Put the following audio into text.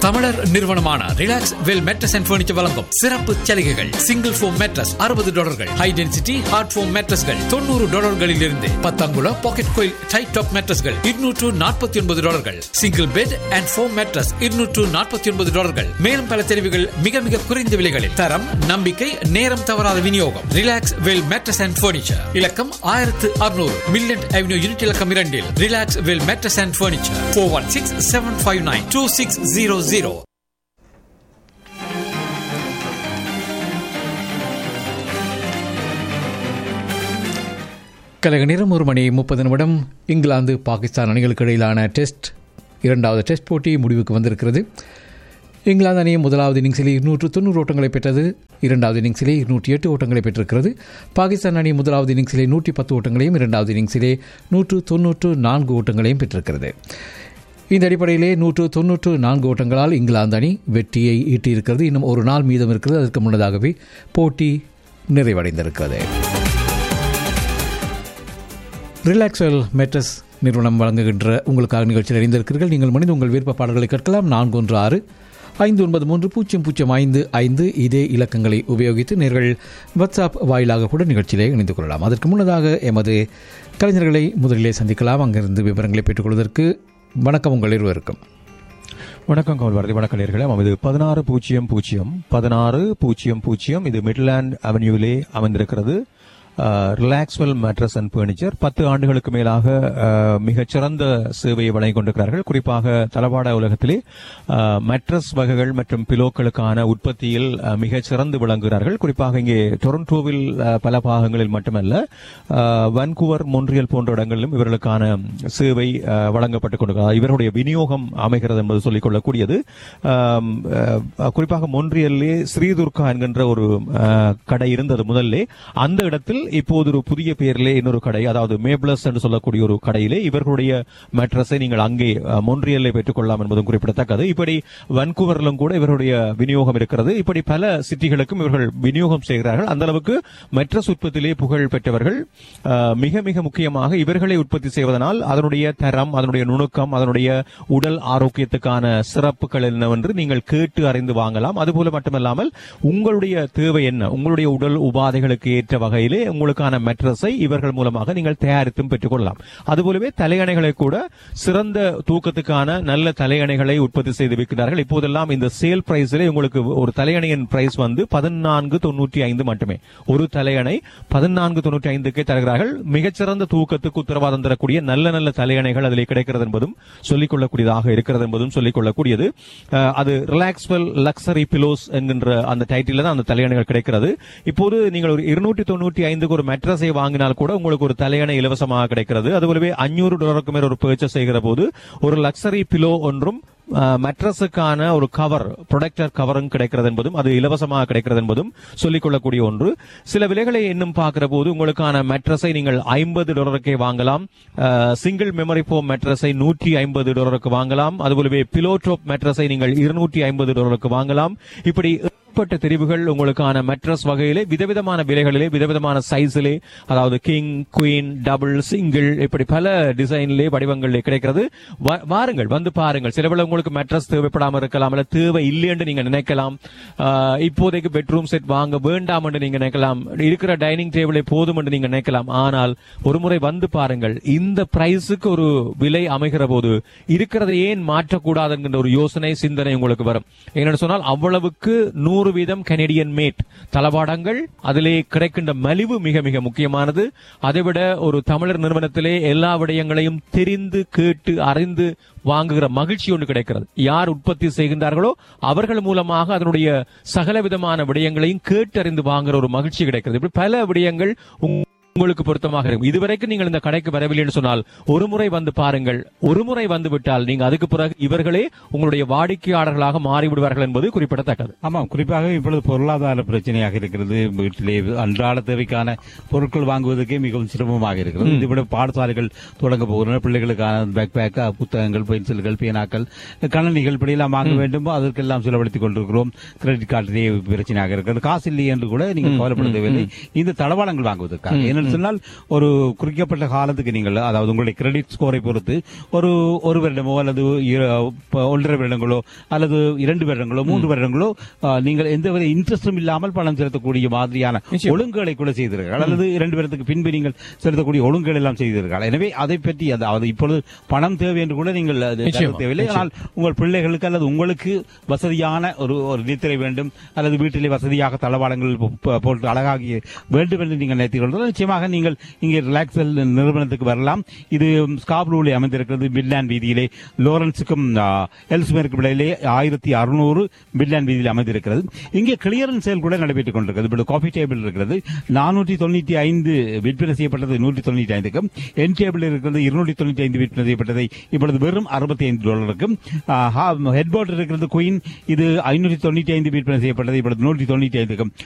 தமிழர் நிறுவனமான relax well mattress and furniture வழங்கும் சிறப்பு சலுகைகள் சிங்கிள் ஃபோம் மேட்ரஸ் அறுபது டாலர்கள் ஹை டென்சிட்டி ஹார்ட் ஃபோம் மேட்ரஸ்கள் தொண்ணூறு டாலர்களில் இருந்து பத்தங்குல பாக்கெட் கோயில் டைட் டாப் மேட்ரஸ்கள் இருநூற்று நாற்பத்தி ஒன்பது டாலர்கள் single bed and foam mattress இருநூற்று நாற்பத்தி ஒன்பது டாலர்கள் மேலும் பல தெரிவுகள் மிக மிக குறைந்த விலைகளில் தரம் நம்பிக்கை நேரம் தவறாத விநியோகம் relax well mattress and furniture இலக்கம் ஆயிரத்து அறுநூறு மில்லண்ட் அவென்யூ யூனிட் இலக்கம் இரண்டில் relax well mattress and furniture four one six seven five nine two six zero zero கலக நேரம் ஒரு மணி முப்பது நிமிடம் இங்கிலாந்து பாகிஸ்தான் அணிகளுக்கு இடையிலான டெஸ்ட் இரண்டாவது டெஸ்ட் போட்டி முடிவுக்கு வந்திருக்கிறது இங்கிலாந்து அணி முதலாவது இன்னிங்ஸிலே இருநூற்று தொண்ணூறு ஓட்டங்களை பெற்றது இரண்டாவது இன்னிங்ஸிலே இருநூற்றி எட்டு ஓட்டங்களை பெற்றிருக்கிறது பாகிஸ்தான் அணி முதலாவது இன்னிங்ஸிலே நூற்றி பத்து ஓட்டங்களையும் இரண்டாவது இன்னிங்ஸிலே நூற்று தொன்னூற்று நான்கு ஓட்டங்களையும் பெற்றிருக்கிறது இந்த அடிப்படையிலே நூற்று தொன்னூற்று நான்கு ஓட்டங்களால் இங்கிலாந்து அணி வெற்றியை ஈட்டியிருக்கிறது இன்னும் ஒரு நாள் மீதம் இருக்கிறது அதற்கு முன்னதாகவே போட்டி நிறைவடைந்திருக்கிறது ரிலாக்ஸ்வெல் மெட்ரஸ் நிறுவனம் வழங்குகின்ற உங்களுக்காக நிகழ்ச்சியில் அறிந்திருக்கிறீர்கள் நீங்கள் மனித உங்கள் விருப்ப பாடல்களை கேட்கலாம் நான்கு ஒன்று ஆறு ஐந்து ஒன்பது மூன்று பூஜ்ஜியம் பூஜ்ஜியம் ஐந்து ஐந்து இதே இலக்கங்களை உபயோகித்து நேர்கள் வாட்ஸ்அப் வாயிலாக கூட நிகழ்ச்சியிலே இணைந்து கொள்ளலாம் அதற்கு முன்னதாக எமது கலைஞர்களை முதலிலே சந்திக்கலாம் அங்கிருந்து விவரங்களை பெற்றுக்கொள்வதற்கு வணக்கம் உங்கள் இருவருக்கும் வணக்கம் கமல் பாரதி வணக்கம் நேர்களே இது பதினாறு பூஜ்ஜியம் பூஜ்ஜியம் பதினாறு பூஜ்ஜியம் பூஜ்ஜியம் இது மிட்லாண்ட் அவென்யூலே அமைந்திருக்கிறது ரிலாக்ஸ்வெல் மேட்ரஸ் அண்ட் பர்னிச்சர் பத்து ஆண்டுகளுக்கு மேலாக அஹ், மிகச்சிறந்த சேவையை வழங்கிக் கொண்டிருக்கிறார்கள் குறிப்பாக தளவாட உலகத்திலே மேட்ரஸ் வகைகள் மற்றும் பிலோக்களுக்கான உற்பத்தியில் அஹ், மிகச் சிறந்து விளங்குகிறார்கள் குறிப்பாக இங்கே டொரண்டோவில் அஹ், பல பாகங்களில் மட்டுமல்ல அஹ், வன்கூவர் மொன்றியல் போன்ற இடங்களிலும் இவர்களுக்கான சேவை அஹ், வழங்கப்பட்டுக் கொண்டிருக்கிறது இவருடைய விநியோகம் அமைகிறது என்பது சொல்லிக் கொள்ளக்கூடியது ஆம், அஹ், குறிப்பாக மொன்றியல்லே ஸ்ரீதுர்கா என்கின்ற ஒரு அஹ், கடை இருந்தது முதல்ல அந்த இடத்தில் இப்போது ஒரு புதிய பெயரிலே இன்னொரு கடை அதாவது மேப்ளஸ் என்று சொல்லக்கூடிய ஒரு கடையிலே இவர்களுடைய மேட்ரஸை நீங்கள் அங்கே அஹ், மொன்றியல்லே பெற்றுக்கொள்ளலாம் என்பதும் குறிப்பிடத்தக்கது இப்படி வன்கூவரிலும் கூட இவருடைய விநியோகம் இருக்கிறது இப்படி பல சிட்டிகளுக்கும் இவர்கள் விநியோகம் செய்கிறார்கள் அந்த அளவுக்கு மெட்ரஸ் உற்பத்தியிலே புகழ் பெற்றவர்கள் அஹ், மிக மிக முக்கியமாக இவர்களை உற்பத்தி செய்வதனால் அதனுடைய தரம் அதனுடைய நுணுக்கம் அதனுடைய உடல் ஆரோக்கியத்துக்கான சிறப்புகள் என்னவென்று நீங்கள் கேட்டு அறிந்து வாங்கலாம் அதுபோல மட்டுமல்லாமல் உங்களுடைய தேவை என்ன உங்களுடைய உடல் உபாதைகளுக்கு ஏற்ற வகையிலே உங்களுக்கான மெட்ரஸை இவர்கள் மூலமாக நீங்கள் தயாரித்தும் பெற்றுக்கொள்ளலாம் அதுபோலவே தலையணைகளை கூட சிறந்த தூக்கத்துக்கான நல்ல தலையணைகளை உற்பத்தி செய்து விற்கிறார்கள் இப்போதெல்லாம் இந்த சேல் பிரைஸிலே உங்களுக்கு ஒரு தலையணையின் பிரைஸ் வந்து பதினான்கு தொண்ணூற்றி ஐந்து மட்டுமே ஒரு தலையணை பதினான்கு தொண்ணூற்றி ஐந்துக்கே தருகிறார்கள் மிகச்சிறந்த தூக்கத்துக்கு உத்தரவாதம் தரக்கூடிய நல்ல நல்ல தலையணைகள் அதிலே கிடைக்கிறது என்பதும் சொல்லிக் கொள்ளக்கூடியதாக இருக்கிறது என்பதும் சொல்லிக் கொள்ளக்கூடியது அஹ், அது ரிலாக்ஸ்வெல் லக்ஸரி பிலோஸ் என்கின்ற அந்த டைட்டில் தான் அந்த தலையணைகள் கிடைக்கிறது இப்போது நீங்கள் ஒரு இருநூற்றி தொண்ணூற்றி ஐந்துக்கு ஒரு மெட்ரஸை வாங்கினால் கூட உங்களுக்கு ஒரு தலையணை இலவசமாக கிடைக்கிறது அதுபோலவே அஞ்சூறு டாலருக்கு மேல் ஒரு பர்ச்சேஸ் செய்கிற போது ஒரு லக்ஸரி பிலோ ஒன்றும் மெட்ரஸுக்கான ஒரு கவர் ப்ரொடக்டர் கவரும் கிடைக்கிறது என்பதும் அது இலவசமாக கிடைக்கிறது என்பதும் சொல்லிக் கொள்ளக்கூடிய ஒன்று சில விலைகளை இன்னும் பார்க்கிற போது உங்களுக்கான மெட்ரஸை நீங்கள் ஐம்பது டாலருக்கே வாங்கலாம் சிங்கிள் மெமரி ஃபோம் மெட்ரஸை நூற்றி ஐம்பது டாலருக்கு வாங்கலாம் அதுபோலவே பிலோட்ரோப் மெட்ரஸை நீங்கள் இருநூற்றி ஐம்பது டாலருக்கு வாங்கலாம் இப்படி ஏற்பட்ட தெரிவுகள் உங்களுக்கான மெட்ரஸ் வகையிலே விதவிதமான விலைகளிலே விதவிதமான சைஸிலே அதாவது கிங் குயின் டபுள் சிங்கிள் இப்படி பல டிசைன்லே வடிவங்களிலே கிடைக்கிறது வா- வாருங்கள் வந்து பாருங்கள் சில வேளை உங்களுக்கு மெட்ரஸ் தேவைப்படாம இருக்கலாம் இல்ல தேவை இல்லை என்று நீங்க நினைக்கலாம் ஆஹ், இப்போதைக்கு பெட்ரூம் செட் வாங்க வேண்டாம் என்று நீங்க நினைக்கலாம் இருக்கிற டைனிங் டேபிளே போதும் என்று நீங்க நினைக்கலாம் ஆனால் ஒரு முறை வந்து பாருங்கள் இந்த பிரைஸுக்கு ஒரு விலை அமைகிற போது இருக்கிறதை ஏன் மாற்றக்கூடாது என்கின்ற ஒரு யோசனை சிந்தனை உங்களுக்கு வரும் என்னன்னு சொன்னால் அவ்வளவுக்கு நூறு வீதம் கனடியன் மேட் தளவாடங்கள் அதிலே கிடைக்கின்ற மலிவு மிக மிக முக்கியமானது அதைவிட ஒரு தமிழர் நிறுவனத்திலே எல்லா விடயங்களையும் தெரிந்து கேட்டு அறிந்து வாங்குகிற மகிழ்ச்சி ஒன்று கிடைக்கிறது யார் உற்பத்தி செய்கின்றார்களோ அவர்கள் மூலமாக அதனுடைய சகல விதமான விடயங்களையும் கேட்டு அறிந்து வாங்குற ஒரு மகிழ்ச்சி கிடைக்கிறது இப்படி பல விடயங்கள் உங்க- உங்களுக்கு பொருத்தமாக இருக்கும் இதுவரைக்கும் நீங்கள் இந்த கடைக்கு வரவில்லை என்று சொன்னால் ஒரு முறை வந்து பாருங்கள் ஒரு முறை வந்து விட்டால் நீங்க அதுக்கு பிறகு இவர்களே உங்களுடைய வாடிக்கையாளர்களாக மாறிவிடுவார்கள் என்பது குறிப்பிடத்தக்கது ஆமாம் குறிப்பாக இப்பொழுது பொருளாதார பிரச்சனையாக இருக்கிறது வீட்டிலே அன்றாட தேவைக்கான பொருட்கள் வாங்குவதற்கே மிகவும் சிரமமாக இருக்கிறது இதுவிட பாடசாலைகள் தொடங்க போகின்றன பிள்ளைகளுக்கான பேக் பேக் புத்தகங்கள் பென்சில்கள் பேனாக்கள் கணனிகள் இப்படியெல்லாம் வாங்க வேண்டும் அதற்கெல்லாம் செலவழித்துக் கொண்டிருக்கிறோம் கிரெடிட் கார்டிலே பிரச்சனையாக இருக்கிறது காசு இல்லை என்று கூட நீங்கள் கவலைப்பட தேவையில்லை இந்த தளவாடங்கள் வாங்குவதற்காக ஏனென்று ஏனென்று சொன்னால் ஒரு குறிக்கப்பட்ட காலத்துக்கு நீங்கள் அதாவது உங்களுடைய கிரெடிட் ஸ்கோரை பொறுத்து ஒரு ஒரு வருடமோ அல்லது இர- ப- ஒன்றரை வருடங்களோ அல்லது இரண்டு வருடங்களோ மூன்று வருடங்களோ ஆ, நீங்கள் எந்த வித இன்ட்ரெஸ்டும் இல்லாமல் பணம் செலுத்தக்கூடிய மாதிரியான நிச்சயம். ஒழுங்குகளை கூட செய்தீர்கள் அல்லது இரண்டு வருடத்துக்கு பின்பு நீங்கள் செலுத்தக்கூடிய ஒழுங்குகள் எல்லாம் செய்தீர்கள் எனவே அதை பற்றி அதாவது இப்பொழுது பணம் தேவை என்று கூட நீங்கள் அது நிச்சயமா, கருத தேவையில்லை நிச்சயம். ஆனால் உங்கள் பிள்ளைகளுக்கு அல்லது உங்களுக்கு வசதியான ஒரு ஒரு நித்திரை வேண்டும் அல்லது வீட்டிலே வசதியாக தளவாடங்கள் போ- போ- போட்டு அழகாகி வேண்டும் என்று நீங்கள் நினைத்தீர்கள் நிச்சயமாக நீங்கள் இங்கே ரிலாக்ஸல் நிறுவனத்துக்கு வரலாம் இது ஸ்காப்ரூவில் அமைந்திருக்கிறது மிட்லாண்ட் வீதியிலே லோரன்ஸுக்கும் ஆ, எல்ஸ்மேருக்கு இடையிலே ஆயிரத்தி அறுநூறு மிட்லாண்ட் வீதியில் அமைந்திருக்கிறது இங்கே கிளியரன்ஸ் சேல் கூட நடைபெற்றுக் கொண்டிருக்கிறது இப்பொழுது காஃபி டேபிள் இருக்கிறது நானூற்றி தொண்ணூற்றி ஐந்து விற்பனை செய்யப்பட்டது நூற்றி தொண்ணூற்றி ஐந்துக்கும் என் டேபிள் இருக்கிறது இருநூற்றி தொண்ணூற்றி ஐந்து விற்பனை செய்யப்பட்டதை இப்பொழுது வெறும் அறுபத்தி ஐந்து டாலருக்கும் ஹெட்போர்ட் இருக்கிறது குயின் இது ஐநூற்றி தொண்ணூற்றி ஐந்து விற்பனை செய்யப்பட்டது இப்பொழுது நூற்றி தொண்ணூற்றி ஐந்துக்கும்